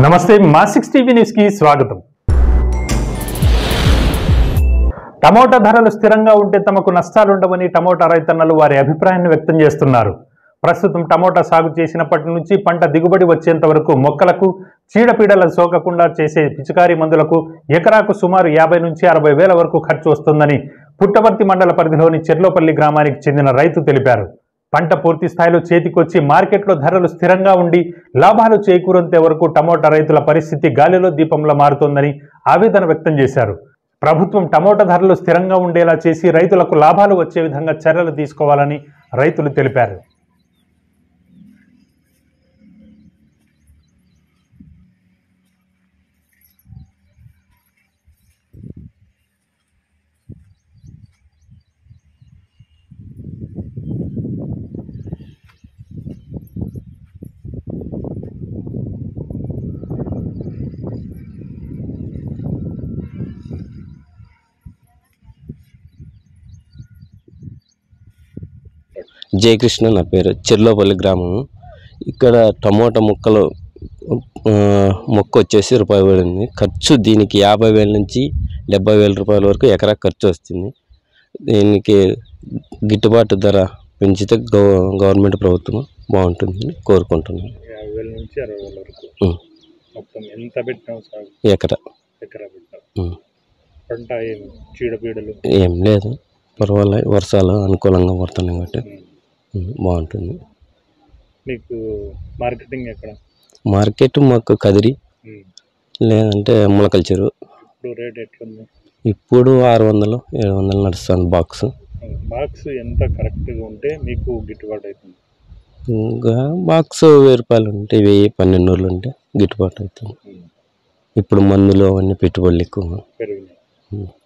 నమస్తే మా six TV news కి స్వాగతం టమోటా ధరలు స్థిరంగా ఉంటే తమకు నష్టాలుండవని టమోటా రైతన్నలు వారి అభిప్రాయాన్ని వ్యక్తం చేస్తున్నారు ప్రస్తుతం టమోటా సాగు చేసినప్పటి నుంచి పంట దిగుబడి వచ్చేంత వరకు మొక్కలకు చీడపీడల సోకకుండా చేసే పిచికారీ మందులకు ఎకరాకు సుమారు యాభై నుంచి అరవై వేల వరకు ఖర్చు వస్తుందని పుట్టవర్తి మండల పరిధిలోని చెర్లోపల్లి గ్రామానికి చెందిన రైతు తెలిపారు పంట పూర్తి స్థాయిలో చేతికొచ్చి మార్కెట్లో ధరలు స్థిరంగా ఉండి లాభాలు చేకూరంతే వరకు టమోటా రైతుల పరిస్థితి గాలిలో దీపంలా మారుతోందని ఆవేదన వ్యక్తం చేశారు ప్రభుత్వం టమోటా ధరలు స్థిరంగా ఉండేలా చేసి రైతులకు లాభాలు వచ్చే విధంగా చర్యలు తీసుకోవాలని రైతులు తెలిపారు జయకృష్ణ నా పేరు చెర్లోపల్లి గ్రామం ఇక్కడ టమోటా ముక్కలు ఆ, మొక్క వచ్చేసి రూపాయి పడింది ఖర్చు దీనికి యాభై వేల నుంచి డెబ్బై వేల రూపాయల వరకు ఎకరా ఖర్చు వస్తుంది దీనికి గిట్టుబాటు ధర పెంచితే గవ గవర్నమెంట్ ప్రభుత్వం బాగుంటుందని కోరుకుంటున్నాను యాభై వేల నుంచి అరవై వేల వరకు ఉం. మొత్తం ఎంత పెట్టినావు సాగు ఎకరా ఎకరా పెట్టావు ఉం. పంట ఏం చీడపీడలు ఏం లేదు పర్వాలేదు వర్షాలు అనుకూలంగా పడుతున్నాయి కాబట్టి ఉం, బాగుంటుంది మీకు మార్కెటింగ్ ఎక్కడ మార్కెట్ మాకు కదిరి లేదంటే ములకల చెరువు ఇప్పుడు రేట్ ఎట్లుంది ఇప్పుడు ఆరు వందలు ఏడు వందలు నడుస్తుంది బాక్స్ బాక్స్ ఎంత కరెక్ట్గా ఉంటే మీకు గిట్టుబాటు అవుతుంది ఇంకా బాక్స్ వెయ్యి రూపాయలు ఉంటే వెయ్యి పన్నెండు రోజులు ఉంటే గిట్టుబాటు అవుతుంది ఇప్పుడు మందులు అవన్నీ పెట్టుబడులు ఎక్కువ పెరిగినాయి ఉం.